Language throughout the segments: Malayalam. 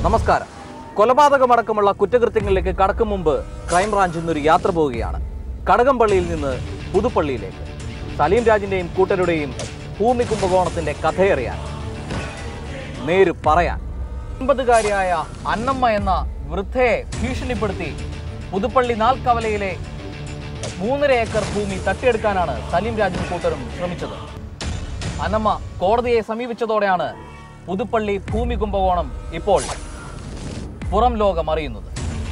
നമസ്കാരം കൊലപാതകമടക്കമുള്ള കുറ്റകൃത്യങ്ങളിലേക്ക് കടക്കും മുമ്പ് ക്രൈംബ്രാഞ്ച് ഇന്നൊരു യാത്ര പോവുകയാണ് കടകംപള്ളിയിൽ നിന്ന് പുതുപ്പള്ളിയിലേക്ക് സലീം രാജിന്റെയും കൂട്ടരുടെയും ഭൂമി കുംഭകോണത്തിന്റെ കഥയറിയാൻ നേര് പറയാൻ അമ്പതുകാരിയായ അന്നമ്മ എന്ന വൃദ്ധയെ ഭീഷണിപ്പെടുത്തി പുതുപ്പള്ളി നാൽക്കവലയിലെ മൂന്നര ഏക്കർ ഭൂമി തട്ടിയെടുക്കാനാണ് സലീം രാജും കൂട്ടരും ശ്രമിച്ചത് അന്നമ്മ കോടതിയെ സമീപിച്ചതോടെയാണ് പുതുപ്പള്ളി ഭൂമി കുംഭകോണം ഇപ്പോൾ പുറം ലോകം അറിയുന്നത്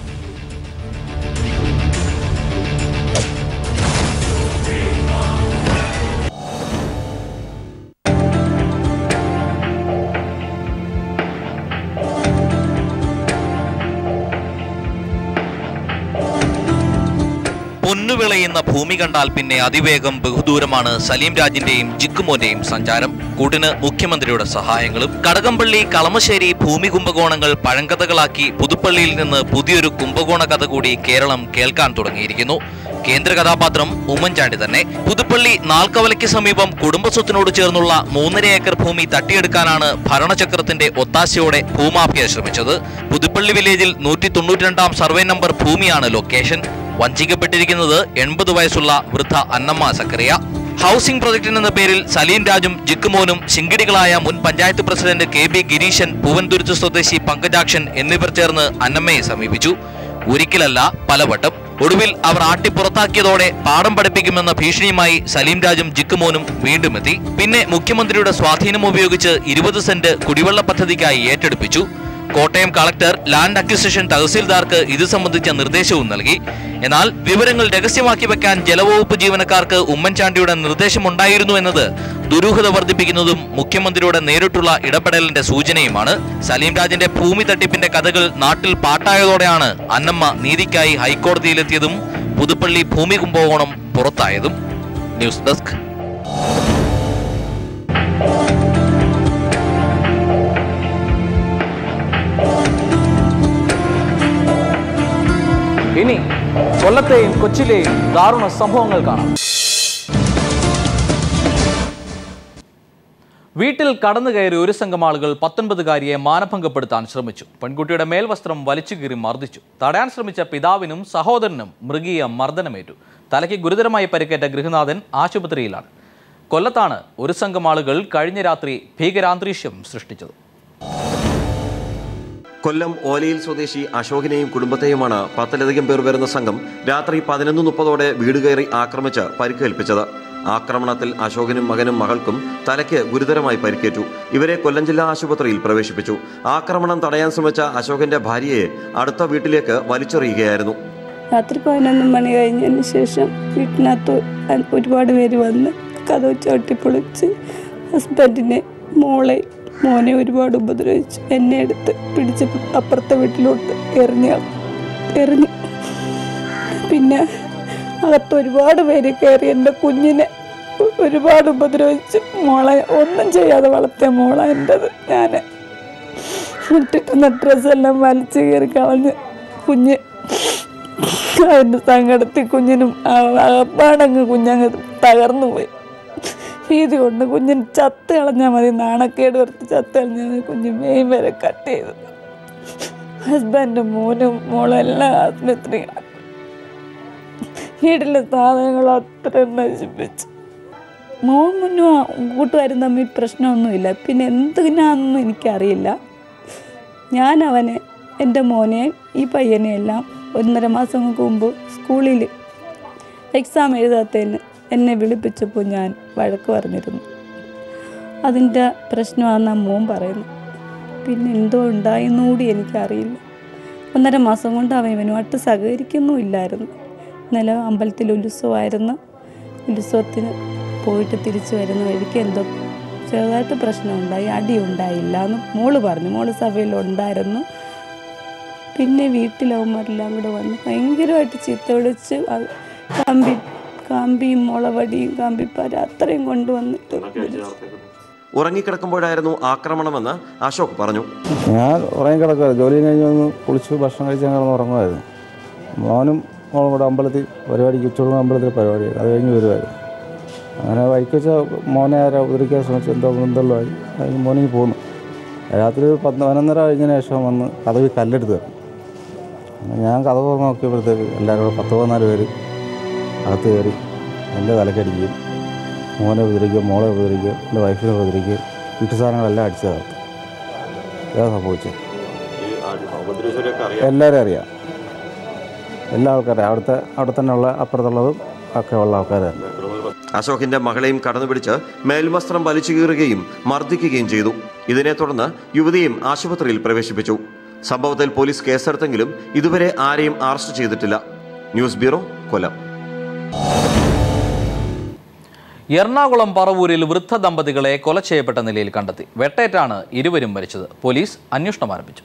പൊന്നുവിളയുന്ന ഭൂമി കണ്ടാൽ പിന്നെ അതിവേഗം ബഹുദൂരമാണ് സലീം രാജിന്റെയും ജിക്കുമോന്റെയും സഞ്ചാരം കൂട്ടിന് മുഖ്യമന്ത്രിയുടെ സഹായങ്ങളും കടകംപള്ളി കളമശ്ശേരി ഭൂമി കുംഭകോണങ്ങൾ പഴങ്കഥകളാക്കി പുതുപ്പള്ളിയിൽ നിന്ന് പുതിയൊരു കുംഭകോണ കഥ കൂടി കേരളം കേൾക്കാൻ തുടങ്ങിയിരിക്കുന്നു കേന്ദ്ര കഥാപാത്രം ഉമ്മൻചാണ്ടി തന്നെ പുതുപ്പള്ളി നാൽക്കവലയ്ക്ക് സമീപം കുടുംബസ്വത്തിനോട് ചേർന്നുള്ള മൂന്നര ഏക്കർ ഭൂമി തട്ടിയെടുക്കാനാണ് ഭരണചക്രത്തിന്റെ ഒത്താശയോടെ ഭൂമാഫിയ ശ്രമിച്ചത് പുതുപ്പള്ളി വില്ലേജിൽ നൂറ്റി തൊണ്ണൂറ്റിരണ്ടാം സർവേ നമ്പർ ഭൂമിയാണ് ലൊക്കേഷൻ വഞ്ചിക്കപ്പെട്ടിരിക്കുന്നത് എൺപത് വയസ്സുള്ള വൃദ്ധ അന്നമ്മ സക്കറിയ ഹൗസിംഗ് പ്രൊജക്ടിന് എന്ന പേരിൽ സലീം രാജും ജിക്കുമോനും ശിങ്കിടികളായ മുൻ panchayat president K B Gireeshan Poovanthuruthu സ്വദേശി പങ്കജാക്ഷൻ എന്നിവർ ചേർന്ന് അന്നമ്മയെ സമീപിച്ചു ഒരിക്കലല്ല പലവട്ടം ഒടുവിൽ അവർ ആട്ടിപ്പുറത്താക്കിയതോടെ പാഠം പഠിപ്പിക്കുമെന്ന ഭീഷണിയുമായി സലീം രാജും ജിക്കുമോനും വീണ്ടും എത്തി പിന്നെ മുഖ്യമന്ത്രിയുടെ സ്വാധീനം ഉപയോഗിച്ച് ഇരുപത് സെന്റ് കുടിവെള്ള പദ്ധതിക്കായി ഏറ്റെടുപ്പിച്ചു കോട്ടയം കളക്ടർ ലാൻഡ് അക്വിസിഷൻ തഹസീൽദാർക്ക് ഇത് സംബന്ധിച്ച നിർദ്ദേശവും നൽകി എന്നാൽ വിവരങ്ങൾ രഹസ്യമാക്കി വെക്കാൻ ജലവകുപ്പ് ജീവനക്കാർക്ക് ഉമ്മൻചാണ്ടിയുടെ നിർദ്ദേശമുണ്ടായിരുന്നു എന്നത് ദുരൂഹത വർദ്ധിപ്പിക്കുന്നതും മുഖ്യമന്ത്രിയുടെ നേരിട്ടുള്ള ഇടപെടലിന്റെ സൂചനയുമാണ് സലീം രാജിന്റെ ഭൂമി തട്ടിപ്പിന്റെ കഥകൾ നാട്ടിൽ പാട്ടായതോടെയാണ് അന്നമ്മ നീതിക്കായി ഹൈക്കോടതിയിലെത്തിയതും പുതുപ്പള്ളി ഭൂമി കുംഭകോണം പുറത്തായതും ന്യൂസ് ഡെസ്ക് ഇനി കൊല്ലത്തെയും കൊച്ചിയിലെയും ദാരുണ സംഭവങ്ങൾ കാണാം വീട്ടിൽ കടന്നു കയറി ഒരു സംഘം ആളുകൾ പത്തൊൻപതുകാരിയെ മാനഭംഗപ്പെടുത്താൻ ശ്രമിച്ചു പെൺകുട്ടിയുടെ മേൽവസ്ത്രം വലിച്ചു കീറി മർദ്ദിച്ചു തടയാൻ ശ്രമിച്ച പിതാവിനും സഹോദരനും മൃഗീയ മർദ്ദനമേറ്റു തലയ്ക്ക് ഗുരുതരമായി പരിക്കേറ്റ ഗൃഹനാഥൻ ആശുപത്രിയിലാണ് കൊല്ലത്താണ് ഒരു സംഘം ആളുകൾ കഴിഞ്ഞ രാത്രി ഭീകരാന്തരീക്ഷം സൃഷ്ടിച്ചത് കൊല്ലം ഓലയിൽ സ്വദേശി അശോകിനെയും കുടുംബത്തെയുമാണ് പത്തിലധികം പേർ വരുന്ന സംഘം രാത്രി പതിനൊന്ന് മുപ്പതോടെ വീട് കയറി ആക്രമിച്ച് പരിക്കേൽപ്പിച്ചത് ആക്രമണത്തിൽ അശോകനും മകനും മകൾക്കും തലയ്ക്ക് ഗുരുതരമായി പരിക്കേറ്റു ഇവരെ കൊല്ലം ജില്ലാ ആശുപത്രിയിൽ പ്രവേശിപ്പിച്ചു ആക്രമണം തടയാൻ ശ്രമിച്ച അശോകന്റെ ഭാര്യയെ അടുത്ത വീട്ടിലേക്ക് വലിച്ചെറിയുകയായിരുന്നു രാത്രി പതിനൊന്ന് മണി കഴിഞ്ഞതിന് ശേഷം വീട്ടിനകത്ത് ഒരുപാട് പേര് വന്ന് കഥ ചവിട്ടിപ്പൊളിച്ച് ഹസ്ബൻഡിനെ മോളെ മോനെ ഒരുപാട് ഉപദ്രവിച്ചു എന്നെ എടുത്ത് പിടിച്ച് അപ്പുറത്തെ വീട്ടിലോട്ട് എറിഞ്ഞ് എറിഞ്ഞ് പിന്നെ അകത്ത് ഒരുപാട് പേര് കയറി എൻ്റെ കുഞ്ഞിനെ ഒരുപാട് ഉപദ്രവിച്ചു മോളെ ഒന്നും ചെയ്യാതെ വളർത്തിയ മോളെ എൻ്റെത് ഞാൻ ഇട്ടിട്ടുന്ന ഡ്രസ്സെല്ലാം വലിച്ചു കയറി കളഞ്ഞ് കുഞ്ഞ് അതിൻ്റെ സങ്കടത്തിൽ കുഞ്ഞിനും അപ്പാടങ്ങ് കുഞ്ഞങ്ങ് തകർന്നു പോയി ഭീതി കൊണ്ട് കുഞ്ഞിന് ചത്ത് കളഞ്ഞാൽ മതി നാണക്കേട് വറുത്ത് ചത്ത് കളഞ്ഞാൽ മതി കുഞ്ഞ് മെയിൻ വരെ കട്ട് ചെയ്തു ഹസ്ബൻഡും മോനും മോളും എല്ലാം ആസ്പത്രിയിലാണ് വീട്ടിലെ സാധനങ്ങൾ അത്രയും നശിപ്പിച്ചു മോൻ മുന്നും കൂട്ടുകാരും തമ്മിൽ പ്രശ്നമൊന്നുമില്ല പിന്നെ എന്തിനാണെന്നൊന്നും എനിക്കറിയില്ല ഞാൻ അവനെ എൻ്റെ മോനെ ഈ പയ്യനെ എല്ലാം ഒന്നര മാസങ്ങൾക്ക് മുമ്പ് സ്കൂളിൽ എക്സാം എഴുതാത്തതിന് എന്നെ വിളിപ്പിച്ചപ്പോൾ ഞാൻ വഴക്ക് പറഞ്ഞിരുന്നു അതിൻ്റെ പ്രശ്നമാണെന്നാണ് മോൻ പറയുന്നു പിന്നെ എന്തോ ഉണ്ടായെന്നുകൂടി എനിക്കറിയില്ല ഒന്നര മാസം കൊണ്ട് അവൻ ഇവനുമായിട്ട് സഹകരിക്കുന്നുമില്ലായിരുന്നു ഇന്നലെ അമ്പലത്തിൽ ഉത്സവമായിരുന്നു ഉത്സവത്തിന് പോയിട്ട് തിരിച്ചു വരുന്ന വഴിക്ക് എന്തോ ചെറുതായിട്ട് പ്രശ്നമുണ്ടായി അടി ഉണ്ടായില്ല എന്ന് മോള് പറഞ്ഞു മോള് സഭയിലുണ്ടായിരുന്നു പിന്നെ വീട്ടിലവന്മാരെല്ലാം കൂടെ വന്ന് ഭയങ്കരമായിട്ട് ചീത്ത വിളിച്ച് അത് കമ്പി കാമ്പിയും മുളവടിയും കാമ്പിപ്പാര അത്രയും കൊണ്ടുവന്നിട്ട് ഉറങ്ങിക്കിടക്കുമ്പോഴായിരുന്നു ആക്രമണമെന്ന് അശോക് പറഞ്ഞു ഞാൻ ഉറങ്ങിക്കിടക്കുമായിരുന്നു ജോലി കഴിഞ്ഞ് വന്ന് കുളിച്ച് ഭക്ഷണം കഴിച്ച് ഞങ്ങൾ ഉറങ്ങുമായിരുന്നു മോനും മോളും കൂടെ അമ്പലത്തിൽ പരിപാടിക്ക് ഉച്ചോളം അമ്പലത്തിൽ പരിപാടി അത് കഴിഞ്ഞ് വരുമായിരുന്നു അങ്ങനെ വൈക്ക് വെച്ച മോനെ ആരാ ഉപദ്രവിക്കാൻ ശ്രമിച്ചു എന്തോ ബന്ധമുള്ളതായി അതിന് മോനിങ് പോന്നു രാത്രി ഒരു പത്ത് പതിനൊന്നര കഴിഞ്ഞതിന് ശേഷം വന്ന് കഥവിൽ കല്ലെടുത്ത് തരും അങ്ങനെ ഞാൻ കഥ തുറന്ന് നോക്കിയപ്പോഴത്തേക്ക് എല്ലാവരും കൂടെ പത്ത് പതിനാല് പേര് അകത്ത് കയറി എൻ്റെ തലക്കടിക്കുകയും മോനെ ഉപദ്രവിക്കുക മോളെ ഉപദ്രവിക്കുക എൻ്റെ വൈഫിനെ ഉപദ്രവിക്കുക വീട്ടു സാധനങ്ങളെല്ലാം അടിച്ചു തകർത്തു ഇതാ സംഭവിച്ചത് എല്ലാവരും അറിയാം എല്ലാ ആൾക്കാരും അവിടുത്തെ അവിടെ തന്നെ ഉള്ള അപ്പുറത്തുള്ളതും ഒക്കെ ഉള്ള ആൾക്കാർ തന്നെ അശോകിന്റെ മകളെയും കടന്നുപിടിച്ച് മേൽവസ്ത്രം വലിച്ചു കീറുകയും മർദ്ദിക്കുകയും ചെയ്തു ഇതിനെ തുടർന്ന് യുവതിയും ആശുപത്രിയിൽ പ്രവേശിപ്പിച്ചു സംഭവത്തിൽ പോലീസ് കേസെടുത്തെങ്കിലും ഇതുവരെ ആരെയും അറസ്റ്റ് ചെയ്തിട്ടില്ല ന്യൂസ് ബ്യൂറോ കൊല്ലം എറണാകുളം പറവൂരിൽ വൃദ്ധ ദമ്പതികളെ കൊല ചെയ്യപ്പെട്ട നിലയിൽ കണ്ടെത്തി വെട്ടേറ്റാണ് ഇരുവരും മരിച്ചത് പോലീസ് അന്വേഷണം ആരംഭിച്ചു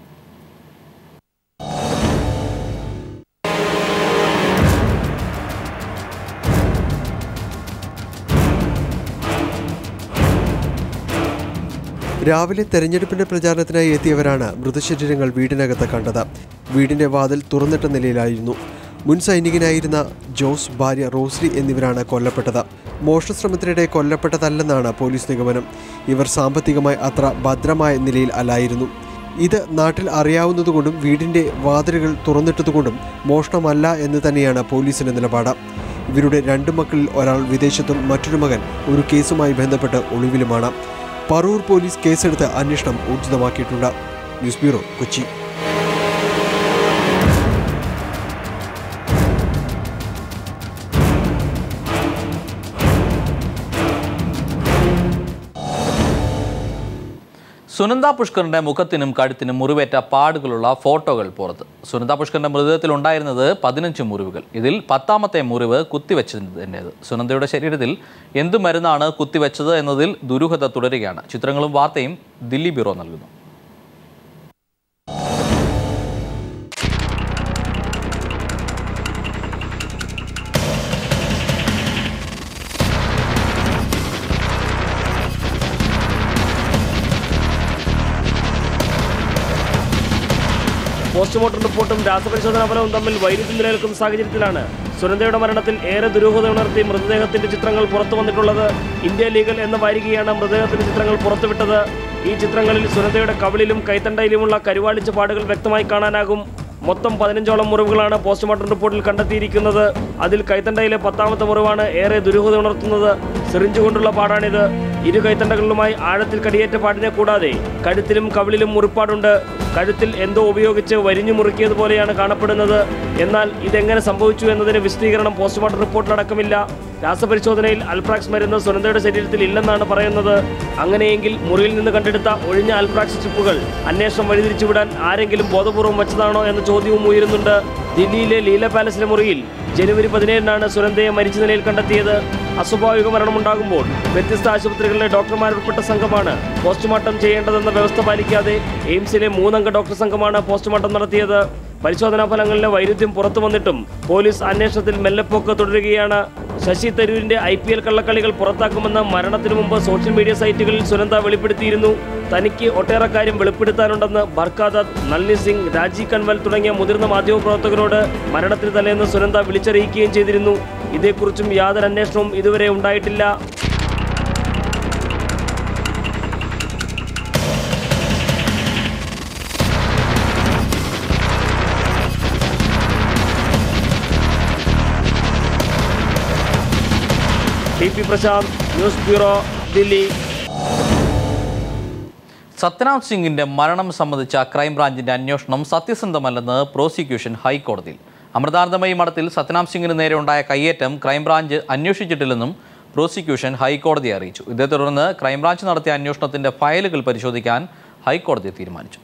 രാവിലെ തെരഞ്ഞെടുപ്പിന്റെ പ്രചാരണത്തിനായി എത്തിയവരാണ് മൃതശരീരങ്ങൾ വീടിനകത്ത് കണ്ടത് വീടിന്റെ വാതിൽ തുറന്നിട്ട നിലയിലായിരുന്നു മുൻ സൈനികനായിരുന്ന ജോസ് ഭാര്യ റോസ്ലി എന്നിവരാണ് കൊല്ലപ്പെട്ടത് മോഷണശ്രമത്തിനിടെ കൊല്ലപ്പെട്ടതല്ലെന്നാണ് പോലീസ് നിഗമനം ഇവർ സാമ്പത്തികമായി അത്ര ഭദ്രമായ നിലയിൽ അല്ലായിരുന്നു ഇത് നാട്ടിൽ അറിയാവുന്നതുകൊണ്ടും വീടിന്റെ വാതിലുകൾ തുറന്നിട്ടതുകൊണ്ടും മോഷണമല്ല എന്ന് തന്നെയാണ് പോലീസിന്റെ നിലപാട് ഇവരുടെ രണ്ട് മക്കളിൽ ഒരാൾ വിദേശത്തും മറ്റൊരു മകൻ ഒരു കേസുമായി ബന്ധപ്പെട്ട് ഒളിവിലുമാണ് പറവൂർ പോലീസ് കേസെടുത്ത് അന്വേഷണം ഊർജിതമാക്കിയിട്ടുണ്ട് ന്യൂസ് ബ്യൂറോ കൊച്ചി സുനന്ദ പുഷ്കറിന്റെ മുഖത്തിനും കഴുത്തിനും മുറിവേറ്റ പാടുകളുള്ള ഫോട്ടോകൾ പുറത്ത് സുനന്ദ പുഷ്കറിന്റെ മൃതദേഹത്തിൽ ഉണ്ടായിരുന്നത് പതിനഞ്ച് മുറിവുകൾ ഇതിൽ പത്താമത്തെ മുറിവ് കുത്തിവെച്ചതിൻ്റേത് സുനന്ദയുടെ ശരീരത്തിൽ എന്തു മരുന്നാണ് കുത്തിവെച്ചത് എന്നതിൽ ദുരൂഹത തുടരുകയാണ് ചിത്രങ്ങളും വാർത്തയും ദില്ലി ബ്യൂറോ നൽകുന്നു പോസ്റ്റ്മോർട്ടം റിപ്പോർട്ടും രാസപരിശോധനാ ഫലവും തമ്മിൽ വൈരുദ്ധ്യം നിലനിൽക്കുന്ന സാഹചര്യത്തിലാണ് സുനന്ദയുടെ മരണത്തിൽ ഏറെ ദുരൂഹത ഉണർത്തി മൃതദേഹത്തിന്റെ ചിത്രങ്ങൾ പുറത്തു വന്നിട്ടുള്ളത് ഇന്ത്യ ലീഗൽ എന്ന വാരികയാണ് മൃതദേഹത്തിന്റെ ചിത്രങ്ങൾ പുറത്തുവിട്ടത് ഈ ചിത്രങ്ങളിൽ സുനന്ദയുടെ കവിളിലും കൈത്തണ്ടയിലുമുള്ള കരുവാളിച്ച പാടുകൾ വ്യക്തമായി കാണാനാകും മൊത്തം പതിനഞ്ചോളം മുറിവുകളാണ് പോസ്റ്റ്മോർട്ടം റിപ്പോർട്ടിൽ കണ്ടെത്തിയിരിക്കുന്നത് അതിൽ കൈത്തണ്ടയിലെ പത്താമത്തെ മുറിവാണ് ഏറെ ദുരൂഹത ഉണർത്തുന്നത് സിറിഞ്ച് കൊണ്ടുള്ള പാടാണിത് ഇരു കൈത്തണ്ടകളിലുമായി ആഴത്തിൽ കടിയേറ്റ പാടിനെ കൂടാതെ കഴുത്തിലും കവിളിലും മുറിപ്പാടുണ്ട് കഴുത്തിൽ എന്തോ ഉപയോഗിച്ച് വരിഞ്ഞു മുറുക്കിയതുപോലെയാണ് കാണപ്പെടുന്നത് എന്നാൽ ഇതെങ്ങനെ സംഭവിച്ചു എന്നതിന് വിശദീകരണം പോസ്റ്റ്മോർട്ടം റിപ്പോർട്ടിലടക്കമില്ല രാസപരിശോധനയിൽ അൽപ്രാക്സ് മരുന്ന് സുനന്ദയുടെ ശരീരത്തിൽ ഇല്ലെന്നാണ് പറയുന്നത് അങ്ങനെയെങ്കിൽ മുറിയിൽ നിന്ന് കണ്ടെടുത്ത ഒഴിഞ്ഞ അൽപ്രാക്സ് ചിപ്പുകൾ അന്വേഷണം വഴിതിരിച്ചുവിടാൻ ആരെങ്കിലും ബോധപൂർവം വെച്ചതാണോ എന്ന ചോദ്യവും ഉയരുന്നുണ്ട് ദില്ലിയിലെ ലീല പാലസിലെ മുറിയിൽ ജനുവരി പതിനേഴിനാണ് സുനന്ദയെ മരിച്ച നിലയിൽ കണ്ടെത്തിയത് അസ്വാഭാവിക മരണമുണ്ടാകുമ്പോൾ വ്യത്യസ്ത ആശുപത്രികളിലെ ഡോക്ടർമാരുൾപ്പെട്ട സംഘമാണ് പോസ്റ്റ്മോർട്ടം ചെയ്യേണ്ടതെന്ന വ്യവസ്ഥ പാലിക്കാതെ എയിംസിലെ മൂന്നംഗ ഡോക്ടർ സംഘമാണ് പോസ്റ്റ്മോർട്ടം നടത്തിയത് പരിശോധനാ ഫലങ്ങളിലെ വൈരുദ്ധ്യം പുറത്തു വന്നിട്ടും പോലീസ് അന്വേഷണത്തിൽ മെല്ലെപ്പോക്ക് തുടരുകയാണ് ശശി തരൂരിന്റെ ഐ പി എൽ കള്ളക്കളികൾ പുറത്താക്കുമെന്ന് മരണത്തിനു മുമ്പ് സോഷ്യൽ മീഡിയ സൈറ്റുകളിൽ സുനന്ദ വെളിപ്പെടുത്തിയിരുന്നു തനിക്ക് ഒട്ടേറെ കാര്യം വെളിപ്പെടുത്താനുണ്ടെന്ന് ബർഖാദത്ത് നളിനി സിംഗ് രാജി കൻവൽ തുടങ്ങിയ മുതിർന്ന മാധ്യമപ്രവർത്തകരോട് മരണത്തിന് തലേന്ന് സുനന്ദ വിളിച്ചറിയിക്കുകയും ചെയ്തിരുന്നു ഇതേക്കുറിച്ചും യാതൊരു അന്വേഷണവും ഇതുവരെ ഉണ്ടായിട്ടില്ല T P Prashanth news bureau Delhi Sathyanath സിംഗിന്റെ മരണം സംബന്ധിച്ച ക്രൈംബ്രാഞ്ചിന്റെ അന്വേഷണം സത്യസന്ധമല്ലെന്ന് പ്രോസിക്യൂഷൻ ഹൈക്കോടതിയിൽ അമൃതാനന്ദമയി മഠത്തിൽ സത്യനാഥ് സിംഗിന് നേരെ ഉണ്ടായ കയ്യേറ്റം ക്രൈംബ്രാഞ്ച് അന്വേഷിച്ചിട്ടില്ലെന്നും പ്രോസിക്യൂഷൻ ഹൈക്കോടതിയെ അറിയിച്ചു ഇതേ തുടർന്ന് ക്രൈംബ്രാഞ്ച് നടത്തിയ അന്വേഷണത്തിന്റെ ഫയലുകൾ പരിശോധിക്കാൻ ഹൈക്കോടതി തീരുമാനിച്ചു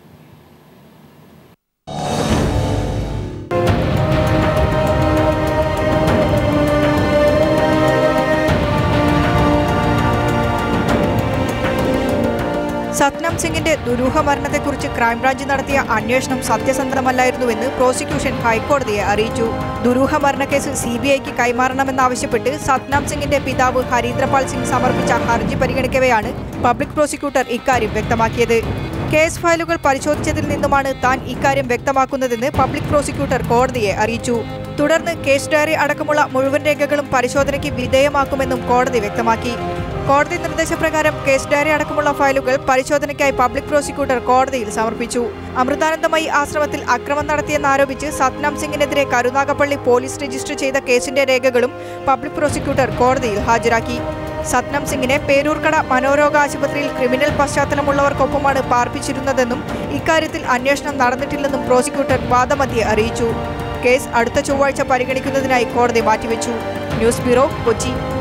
സത്നാം സിംഗിന്റെ ദുരൂഹ മരണത്തെക്കുറിച്ച് ക്രൈംബ്രാഞ്ച് നടത്തിയ അന്വേഷണം സത്യസന്ധമല്ലായിരുന്നുവെന്ന് പ്രോസിക്യൂഷൻ ഹൈക്കോടതിയെ അറിയിച്ചു ദുരൂഹ മരണക്കേസ് സി ബി ഐക്ക് കൈമാറണമെന്നാവശ്യപ്പെട്ട് സത്നാം സിംഗിന്റെ പിതാവ് ഹരീന്ദ്രപാൽ സിംഗ് സമർപ്പിച്ച ഹർജി പരിഗണിക്കവെയാണ് പബ്ലിക് പ്രോസിക്യൂട്ടർ ഇക്കാര്യം വ്യക്തമാക്കിയത് കേസ് ഫയലുകൾ പരിശോധിച്ചതിൽ നിന്നുമാണ് താൻ ഇക്കാര്യം വ്യക്തമാക്കുന്നതെന്ന് പബ്ലിക് പ്രോസിക്യൂട്ടർ കോടതിയെ അറിയിച്ചു തുടർന്ന് കേസ് ഡയറി അടക്കമുള്ള മുഴുവൻ രേഖകളും പരിശോധനയ്ക്ക് വിധേയമാക്കുമെന്നും കോടതി വ്യക്തമാക്കി കോടതി നിർദ്ദേശപ്രകാരം കേസ് ഡയറി അടക്കമുള്ള ഫയലുകൾ പരിശോധനയ്ക്കായി പബ്ലിക് പ്രോസിക്യൂട്ടർ കോടതിയിൽ സമർപ്പിച്ചു അമൃതാനന്ദമയി ആശ്രമത്തിൽ അക്രമം നടത്തിയെന്നാരോപിച്ച് സത്നാം സിംഗിനെതിരെ കരുനാഗപ്പള്ളി പോലീസ് രജിസ്റ്റർ ചെയ്ത കേസിന്റെ രേഖകളും പബ്ലിക് പ്രോസിക്യൂട്ടർ കോടതിയിൽ ഹാജരാക്കി സത്നം സിംഗിനെ പേരൂർക്കട മനോരോഗ ആശുപത്രിയിൽ ക്രിമിനൽ പശ്ചാത്തലമുള്ളവർക്കൊപ്പമാണ് പാർപ്പിച്ചിരുന്നതെന്നും ഇക്കാര്യത്തിൽ അന്വേഷണം നടന്നിട്ടില്ലെന്നും പ്രോസിക്യൂട്ടർ വാദമധ്യെ അറിയിച്ചു കേസ് അടുത്ത ചൊവ്വാഴ്ച പരിഗണിക്കുന്നതിനായി കോടതി മാറ്റിവെച്ചു ന്യൂസ് ബ്യൂറോ കൊച്ചി